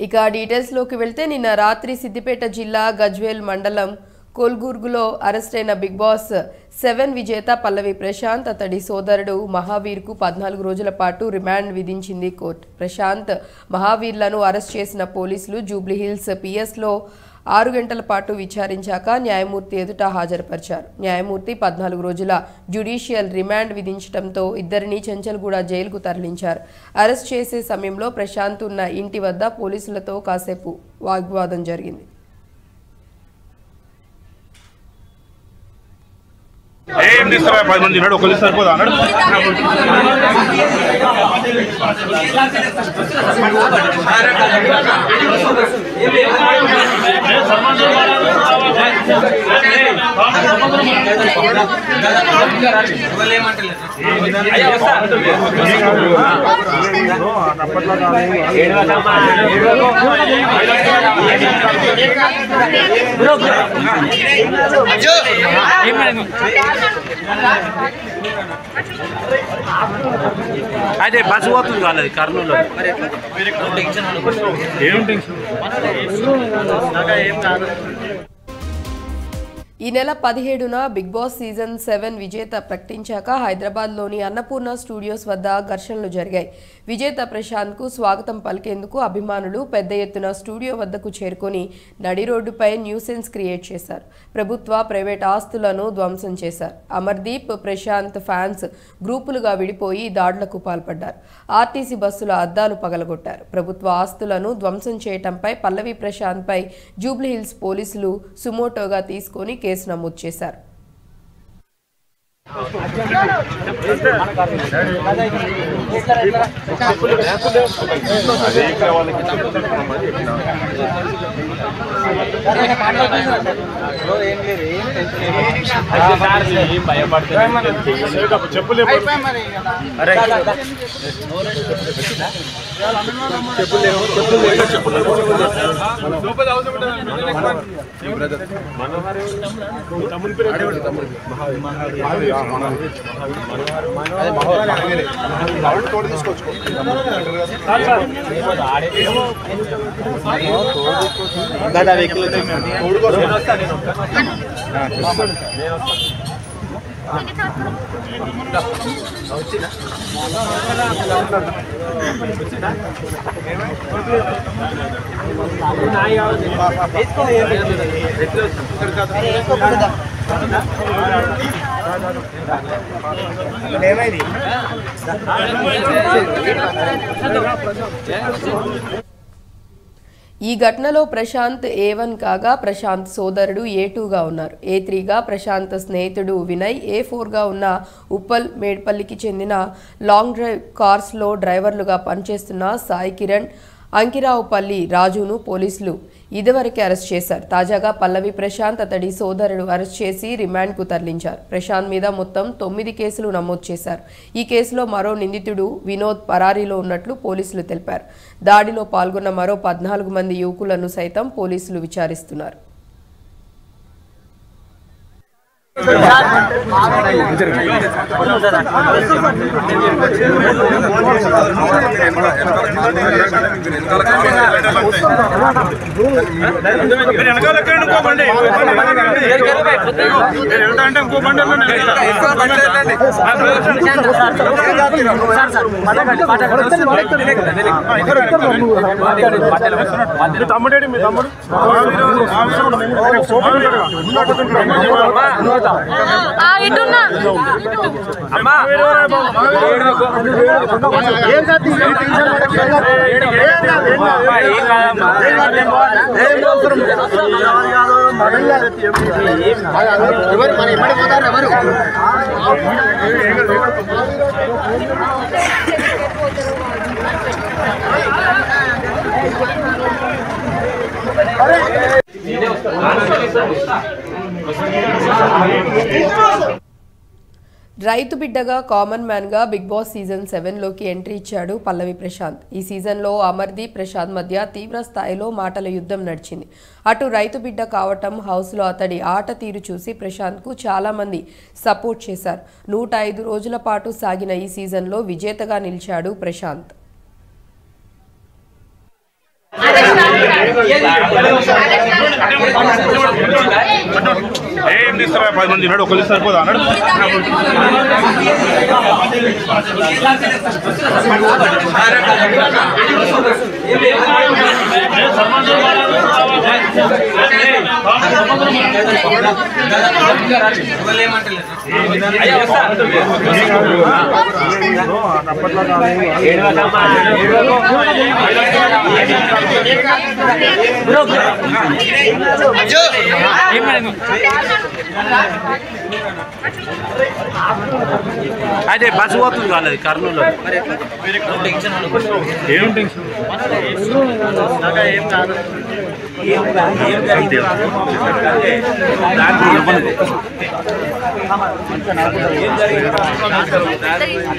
ఇక డీటెయిల్స్లోకి వెళ్తే నిన్న రాత్రి సిద్దిపేట జిల్లా గజ్వేల్ మండలం కోల్గూర్గులో అరెస్ట్ అయిన బిగ్ బాస్ సెవెన్ విజేత పల్లవి ప్రశాంత్ అతడి సోదరుడు మహావీర్కు పద్నాలుగు రోజుల పాటు రిమాండ్ విధించింది కోర్టు ప్రశాంత్ మహావీర్లను అరెస్ట్ చేసిన పోలీసులు జూబ్లీహిల్స్ పిఎస్లో ఆరు గంటల పాటు విచారించాక న్యాయమూర్తి ఎదుట హాజరుపరిచారు న్యాయమూర్తి పద్నాలుగు రోజుల జ్యుడిషియల్ రిమాండ్ విధించడంతో ఇద్దరిని చెంచల్గూడ జైలుకు తరలించారు అరెస్ట్ చేసే సమయంలో ప్రశాంత్ ఉన్న ఇంటి వద్ద పోలీసులతో కాసేపు వాగ్వాదం జరిగింది ఏం తీస్తారా పది మంది ఉన్నాడు ఒకరు సరిపోదా అన్నాడు అదే బస్సు పోతుంది కాలేదు కర్నూలు ఏం టెన్షన్ ఈ నెల పదిహేడున బిగ్ బాస్ సీజన్ సెవెన్ విజేత ప్రకటించాక హైదరాబాద్లోని అన్నపూర్ణ స్టూడియోస్ వద్ద ఘర్షణలు జరిగాయి విజేత ప్రశాంత్కు స్వాగతం పలికేందుకు అభిమానులు పెద్ద ఎత్తున స్టూడియో వద్దకు చేరుకొని నడి రోడ్డుపై న్యూసెన్స్ క్రియేట్ చేశారు ప్రభుత్వ ప్రైవేట్ ఆస్తులను ధ్వంసం చేశారు అమర్దీప్ ప్రశాంత్ ఫ్యాన్స్ గ్రూపులుగా విడిపోయి దాడులకు పాల్పడ్డారు ఆర్టీసీ బస్సుల అద్దాలు పగలగొట్టారు ప్రభుత్వ ఆస్తులను ధ్వంసం చేయటంపై పల్లవి ప్రశాంత్పై జూబ్లీహిల్స్ పోలీసులు సుమోటోగా తీసుకొని కేసు నమోదు చేశారు చెప్పులే ఈ ఘటనలో ప్రశాంత్ ఏ వన్ కాగా ప్రశాంత్ సోదరుడు ఏ టూగా ఉన్నారు ఏ త్రీగా ప్రశాంత్ స్నేహితుడు వినయ్ ఏ ఫోర్గా ఉన్న ఉప్పల్ మేడ్పల్లికి చెందిన లాంగ్ డ్రైవ్ కార్స్లో డ్రైవర్లుగా పనిచేస్తున్న సాయి కిరణ్ అంకిరావుపల్లి రాజును పోలీసులు ఇదివరకే అరెస్ట్ చేశారు తాజాగా పల్లవి ప్రశాంత్ అతడి సోదరుడు అరెస్ట్ చేసి రిమాండ్కు తరలించారు ప్రశాంత్ మీద మొత్తం తొమ్మిది కేసులు నమోదు చేశారు ఈ కేసులో మరో నిందితుడు వినోద్ పరారీలో ఉన్నట్లు పోలీసులు తెలిపారు దాడిలో పాల్గొన్న మరో పద్నాలుగు మంది యువకులను సైతం పోలీసులు విచారిస్తున్నారు మీరు వెనకాల ఎక్కండి, ఇంకో బండి. మీరు వెళ్తా అంటే ఇంకో బండి వెళ్ళండి. మీ తమ్ముడేడి మీ తమ్ముడు ఇటున్నా రైతు బిడ్డగా కామన్ మ్యాన్గా బిగ్ బాస్ సీజన్ సెవెన్లోకి ఎంట్రీ ఇచ్చాడు పల్లవి ప్రశాంత్ ఈ సీజన్లో అమర్దీప్ ప్రశాంత్ మధ్య తీవ్ర స్థాయిలో మాటల యుద్ధం నడిచింది అటు రైతు బిడ్డ కావటం హౌస్లో అతడి ఆట తీరు చూసి ప్రశాంత్కు చాలామంది సపోర్ట్ చేశారు నూట ఐదు రోజుల పాటు సాగిన ఈ సీజన్లో విజేతగా నిలిచాడు ప్రశాంత్ అధ్యక్ష ఏం తీస్తారా పది మంది ఉన్నాడు ఒకళ్ళు సరిపోదా అన్నాడు అదే బస్సు పోతుంది కాలేదు కర్నూలు ఏం టెన్షన్ అంతే